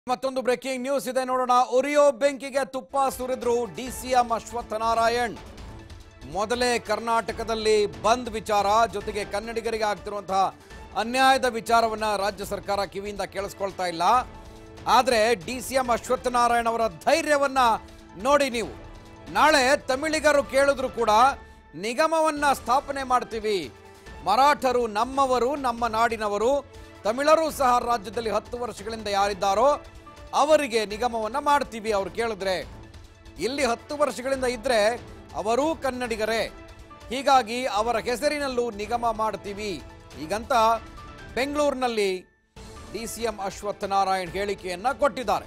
ಮತ್ತೊಂದು breaking news ಇದೆ ನೋಡೋಣ ಉರಿಯೋ ಬೆಂಕಿಗೆ ತುಪ್ಪ ಸುರಿದ್ರು ಡಿಸಿಎಂ ಅಶ್ವತ್ಥನಾರಾಯಣ್ ಮೊದಲೇ ಕರ್ನಾಟಕದಲ್ಲಿ ಬಂದ್ ವಿಚಾರ ಜೊತೆಗೆ ಕನ್ನಡಿಗರಿಗೆ ಆಗ್ತಿರುವಂತಹ ಅನ್ಯಾಯದ ವಿಚಾರವನ್ನ ರಾಜ್ಯ ಸರ್ಕಾರ ಕಿವಿಯಿಂದ ಕೇಳಿಸ್ಕೊಳ್ತಾ ಇಲ್ಲ ಆದ್ರೆ ಡಿ ಸಿ ಎಂ ಅಶ್ವತ್ಥನಾರಾಯಣ್ ಅವರ ಧೈರ್ಯವನ್ನ ನೋಡಿ ನೀವು ನಾಳೆ ತಮಿಳಿಗರು ಕೇಳಿದ್ರು ಕೂಡ ನಿಗಮವನ್ನ ಸ್ಥಾಪನೆ ಮಾಡ್ತೀವಿ ಮರಾಠರು ನಮ್ಮವರು ನಮ್ಮ ನಾಡಿನವರು ತಮಿಳರು ಸಹ ರಾಜ್ಯದಲ್ಲಿ ಹತ್ತು ವರ್ಷಗಳಿಂದ ಯಾರಿದ್ದಾರೋ ಅವರಿಗೆ ನಿಗಮವನ್ನ ಮಾಡ್ತೀವಿ ಅವ್ರು ಕೇಳಿದ್ರೆ ಇಲ್ಲಿ ಹತ್ತು ವರ್ಷಗಳಿಂದ ಇದ್ರೆ ಅವರೂ ಕನ್ನಡಿಗರೇ ಹೀಗಾಗಿ ಅವರ ಹೆಸರಿನಲ್ಲೂ ನಿಗಮ ಮಾಡ್ತೀವಿ ಹೀಗಂತ ಬೆಂಗಳೂರಿನಲ್ಲಿ ಡಿ ಸಿ ಎಂ ಅಶ್ವತ್ಥನಾರಾಯಣ್ ಹೇಳಿಕೆಯನ್ನ ಕೊಟ್ಟಿದ್ದಾರೆ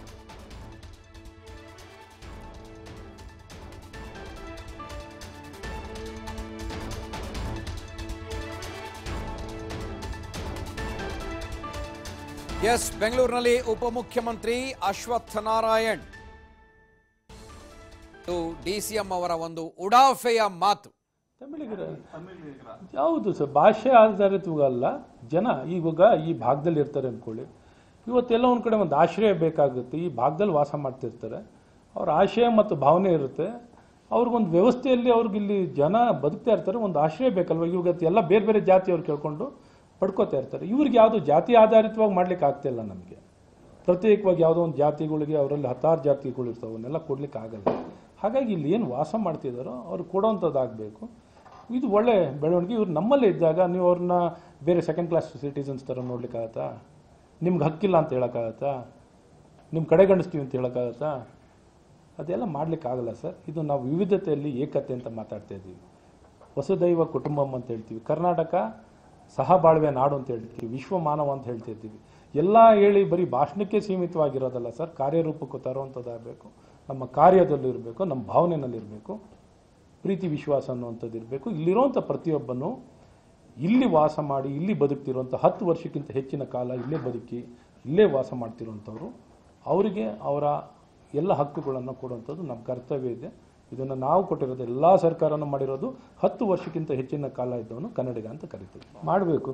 ಎಸ್ ಬೆಂಗಳೂರಿನಲ್ಲಿ ಉಪಮುಖ್ಯಮಂತ್ರಿ ಅಶ್ವತ್ಥನಾರಾಯಣ್ ಡಿ ಸಿ ಎಂ ಅವರ ಒಂದು ಉಡಾಫೆಯ ಮಾತು ತಮಿಳಿಗರ ಯಾವುದು ಸರ್ ಭಾಷೆ ಆಧಾರಿತವಾಗಲ್ಲ ಜನ ಇವಾಗ ಈ ಭಾಗದಲ್ಲಿ ಇರ್ತಾರೆ ಅಂದ್ಕೊಳ್ಳಿ ಇವತ್ತೆಲ್ಲ ಒಂದು ಕಡೆ ಒಂದು ಆಶ್ರಯ ಬೇಕಾಗುತ್ತೆ ಈ ಭಾಗದಲ್ಲಿ ವಾಸ ಮಾಡ್ತಿರ್ತಾರೆ ಅವ್ರ ಆಶಯ ಮತ್ತು ಭಾವನೆ ಇರುತ್ತೆ ಅವ್ರಿಗೊಂದು ವ್ಯವಸ್ಥೆಯಲ್ಲಿ ಅವ್ರಿಗೆ ಇಲ್ಲಿ ಜನ ಬದುಕ್ತಾ ಇರ್ತಾರೆ ಒಂದು ಆಶ್ರಯ ಬೇಕಲ್ವ ಇವಾಗ ಎಲ್ಲ ಬೇರೆ ಬೇರೆ ಜಾತಿಯವ್ರು ಕೇಳ್ಕೊಂಡು ಪಡ್ಕೋತಾ ಇರ್ತಾರೆ ಇವ್ರಿಗೆ ಯಾವುದು ಜಾತಿ ಆಧಾರಿತವಾಗಿ ಮಾಡ್ಲಿಕ್ಕೆ ಆಗ್ತಿಲ್ಲ ನಮಗೆ ಪ್ರತ್ಯೇಕವಾಗಿ ಯಾವುದೋ ಒಂದು ಜಾತಿಗಳಿಗೆ ಅವರಲ್ಲಿ ಹತ್ತಾರು ಜಾತಿಗಳು ಇರ್ತಾವೆ ಅವನ್ನೆಲ್ಲ ಕೊಡ್ಲಿಕ್ಕೆ ಆಗಲ್ಲ ಹಾಗಾಗಿ ಇಲ್ಲಿ ಏನು ವಾಸ ಮಾಡ್ತಿದ್ದಾರೋ ಅವ್ರು ಕೊಡೋವಂಥದ್ದಾಗಬೇಕು ಇದು ಒಳ್ಳೆ ಬೆಳವಣಿಗೆ ಇವ್ರು ನಮ್ಮಲ್ಲೇ ಇದ್ದಾಗ ನೀವು ಅವ್ರನ್ನ ಬೇರೆ ಸೆಕೆಂಡ್ ಕ್ಲಾಸ್ ಸಿಟಿಸನ್ಸ್ ಥರ ನೋಡ್ಲಿಕ್ಕಾಗತ್ತಾ ನಿಮ್ಗೆ ಹಕ್ಕಿಲ್ಲ ಅಂತ ಹೇಳೋಕ್ಕಾಗತ್ತಾ ನಿಮ್ಮ ಕಡೆಗಣಿಸ್ತೀವಿ ಅಂತ ಹೇಳೋಕ್ಕಾಗತ್ತಾ ಅದೆಲ್ಲ ಮಾಡಲಿಕ್ಕಾಗಲ್ಲ ಸರ್ ಇದು ನಾವು ವಿವಿಧತೆಯಲ್ಲಿ ಏಕತೆ ಅಂತ ಮಾತಾಡ್ತಾ ಇದ್ದೀವಿ ವಸುದೈವ ಕುಟುಂಬಂ ಅಂತ ಹೇಳ್ತೀವಿ ಕರ್ನಾಟಕ ಸಹಬಾಳ್ವೆ ನಾಡು ಅಂತ ಹೇಳ್ತೀವಿ ವಿಶ್ವ ಮಾನವ ಅಂತ ಹೇಳ್ತಿರ್ತೀವಿ ಎಲ್ಲ ಹೇಳಿ ಬರೀ ಭಾಷಣಕ್ಕೆ ಸೀಮಿತವಾಗಿರೋದಲ್ಲ ಸರ್ ಕಾರ್ಯರೂಪಕ್ಕೂ ತರುವಂಥದ್ದಾಗಬೇಕು ನಮ್ಮ ಕಾರ್ಯದಲ್ಲೂ ಇರಬೇಕು ನಮ್ಮ ಭಾವನೆಯಲ್ಲಿ ಇರಬೇಕು ಪ್ರೀತಿ ವಿಶ್ವಾಸ ಅನ್ನುವಂಥದ್ದು ಇರಬೇಕು ಇಲ್ಲಿರುವಂಥ ಪ್ರತಿಯೊಬ್ಬನು ಇಲ್ಲಿ ವಾಸ ಮಾಡಿ ಇಲ್ಲಿ ಬದುಕ್ತಿರುವಂಥ ಹತ್ತು ವರ್ಷಕ್ಕಿಂತ ಹೆಚ್ಚಿನ ಕಾಲ ಇಲ್ಲೇ ಬದುಕಿ ಇಲ್ಲೇ ವಾಸ ಮಾಡ್ತಿರುವಂಥವ್ರು ಅವರಿಗೆ ಅವರ ಎಲ್ಲ ಹಕ್ಕುಗಳನ್ನು ಕೊಡುವಂಥದ್ದು ನಮ್ಮ ಕರ್ತವ್ಯ ಇದೆ ಇದನ್ನು ನಾವು ಕೊಟ್ಟಿರೋದು ಎಲ್ಲ ಸರ್ಕಾರನೂ ಮಾಡಿರೋದು ಹತ್ತು ವರ್ಷಕ್ಕಿಂತ ಹೆಚ್ಚಿನ ಕಾಲ ಇದ್ದವನು ಕನ್ನಡಿಗ ಅಂತ ಕರಿತೀವಿ ಮಾಡಬೇಕು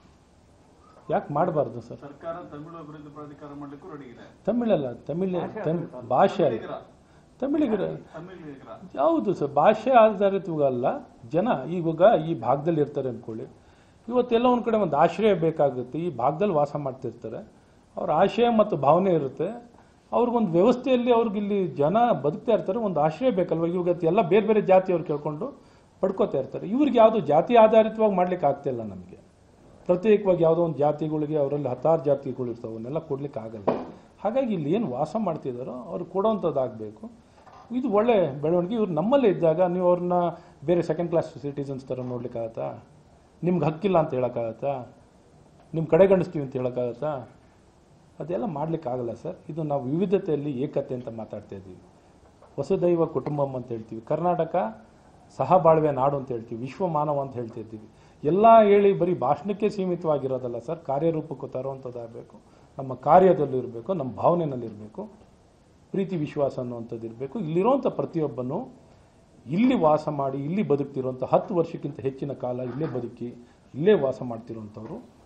ಯಾಕೆ ಮಾಡಬಾರ್ದು ಸರ್ ಸರ್ಕಾರ ತಮಿಳು ಅಭಿವೃದ್ಧಿ ಪ್ರಾಧಿಕಾರ ಮಾಡ್ಲಿಕ್ಕೂ ರೆಡಿ ಇದೆ ತಮಿಳಲ್ಲ ತಮಿಳ್ ತಮ್ ಭಾಷೆ ಅಲ್ಲ ತಮಿಳಿಗರ ತಮಿಳಿಗರ ಯಾವುದು ಸರ್ ಭಾಷೆ ಆಧಾರಿತವಾಗಲ್ಲ ಜನ ಇವಾಗ ಈ ಭಾಗದಲ್ಲಿ ಇರ್ತಾರೆ ಅಂದ್ಕೊಳ್ಳಿ ಇವತ್ತೆಲ್ಲ ಒಂದು ಕಡೆ ಒಂದು ಆಶ್ರಯ ಬೇಕಾಗುತ್ತೆ ಈ ಭಾಗದಲ್ಲಿ ವಾಸ ಮಾಡ್ತಿರ್ತಾರೆ ಅವ್ರ ಆಶಯ ಮತ್ತು ಭಾವನೆ ಇರುತ್ತೆ ಅವ್ರಿಗೊಂದು ವ್ಯವಸ್ಥೆಯಲ್ಲಿ ಅವ್ರಿಗೆ ಇಲ್ಲಿ ಜನ ಬದುಕ್ತಾ ಇರ್ತಾರೆ ಒಂದು ಆಶ್ರಯ ಬೇಕಲ್ವ ಇವಾಗ ಎಲ್ಲ ಬೇರೆ ಬೇರೆ ಜಾತಿಯವ್ರು ಕೇಳ್ಕೊಂಡು ಪಡ್ಕೋತಾ ಇರ್ತಾರೆ ಇವ್ರಿಗೆ ಯಾವುದು ಜಾತಿ ಆಧಾರಿತವಾಗಿ ಮಾಡ್ಲಿಕ್ಕೆ ಆಗ್ತಿಲ್ಲ ನಮಗೆ ಪ್ರತ್ಯೇಕವಾಗಿ ಯಾವುದೋ ಒಂದು ಜಾತಿಗಳಿಗೆ ಅವರಲ್ಲಿ ಹತ್ತಾರು ಜಾತಿಗಳು ಇರ್ತಾವೆ ಅವನ್ನೆಲ್ಲ ಕೊಡ್ಲಿಕ್ಕೆ ಆಗಲ್ಲ ಹಾಗಾಗಿ ಇಲ್ಲಿ ಏನು ವಾಸ ಮಾಡ್ತಿದ್ದಾರೋ ಅವ್ರು ಕೊಡೋವಂಥದ್ದಾಗಬೇಕು ಇದು ಒಳ್ಳೆ ಬೆಳವಣಿಗೆ ಇವ್ರು ನಮ್ಮಲ್ಲೇ ಇದ್ದಾಗ ನೀವು ಅವ್ರನ್ನ ಬೇರೆ ಸೆಕೆಂಡ್ ಕ್ಲಾಸ್ ಸಿಟಿಸನ್ಸ್ ಥರ ನೋಡ್ಲಿಕ್ಕಾಗತ್ತಾ ನಿಮ್ಗೆ ಹಕ್ಕಿಲ್ಲ ಅಂತ ಹೇಳೋಕ್ಕಾಗತ್ತಾ ನಿಮ್ಮ ಕಡೆಗಣಿಸ್ತೀವಿ ಅಂತ ಹೇಳೋಕ್ಕಾಗತ್ತಾ ಅದೆಲ್ಲ ಮಾಡಲಿಕ್ಕಾಗಲ್ಲ ಸರ್ ಇದು ನಾವು ವಿವಿಧತೆಯಲ್ಲಿ ಏಕತೆ ಅಂತ ಮಾತಾಡ್ತಾ ಇದ್ದೀವಿ ವಸುದೈವ ಕುಟುಂಬಂ ಅಂತ ಹೇಳ್ತೀವಿ ಕರ್ನಾಟಕ ಸಹಬಾಳ್ವೆ ನಾಡು ಅಂತ ಹೇಳ್ತೀವಿ ವಿಶ್ವ ಮಾನವ ಅಂತ ಹೇಳ್ತಿರ್ತೀವಿ ಎಲ್ಲ ಹೇಳಿ ಬರೀ ಭಾಷಣಕ್ಕೆ ಸೀಮಿತವಾಗಿರೋದಲ್ಲ ಸರ್ ಕಾರ್ಯರೂಪಕ್ಕೂ ತರುವಂಥದ್ದಾಗಬೇಕು ನಮ್ಮ ಕಾರ್ಯದಲ್ಲೂ ಇರಬೇಕು ನಮ್ಮ ಭಾವನೆಯಲ್ಲಿ ಇರಬೇಕು ಪ್ರೀತಿ ವಿಶ್ವಾಸ ಅನ್ನುವಂಥದ್ದು ಇರಬೇಕು ಇಲ್ಲಿರುವಂಥ ಪ್ರತಿಯೊಬ್ಬನು ಇಲ್ಲಿ ವಾಸ ಮಾಡಿ ಇಲ್ಲಿ ಬದುಕ್ತಿರುವಂಥ ಹತ್ತು ವರ್ಷಕ್ಕಿಂತ ಹೆಚ್ಚಿನ ಕಾಲ ಇಲ್ಲೇ ಬದುಕಿ ಇಲ್ಲೇ ವಾಸ ಮಾಡ್ತಿರುವಂಥವ್ರು